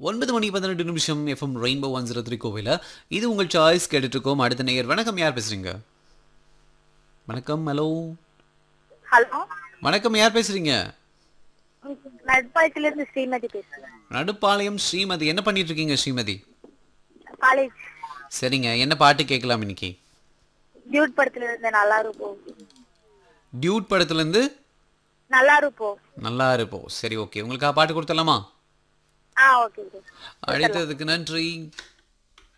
ஒன்பது மணி பதினெட்டு நிமிஷம் FM rainbow one zero three கோவில இது உங்கள் சாய்ஸ் கேட்டுட்டு இருக்கோம் அடுத்த நேயர் வணக்கம் யார் பேசுறீங்க வணக்கம் ஹலோ ஹலோ வணக்கம் யார் பேசுறீங்க நட்பாயத்துல இருந்து ஸ்ரீமதி பேசுறேன் நடுப்பாளையம் ஸ்ரீமதி என்ன பண்ணிட்டு இருக்கீங்க ஸ்ரீமதி காலேஜ் சரிங்க என்ன பாட்டு கேட்கலாம் இன்னைக்கு டியூட் படத்துல இருந்து நல்லா இருப்போம் டியூட் படத்துல இருந்து நல்லா இருப்போம் நல்லா இருப்போம் சரி ஓகே உங்களுக்கு பாட்டு கொடுத்துடலாமா ஆ ஓகே அழைத்ததுக்கு நன்றி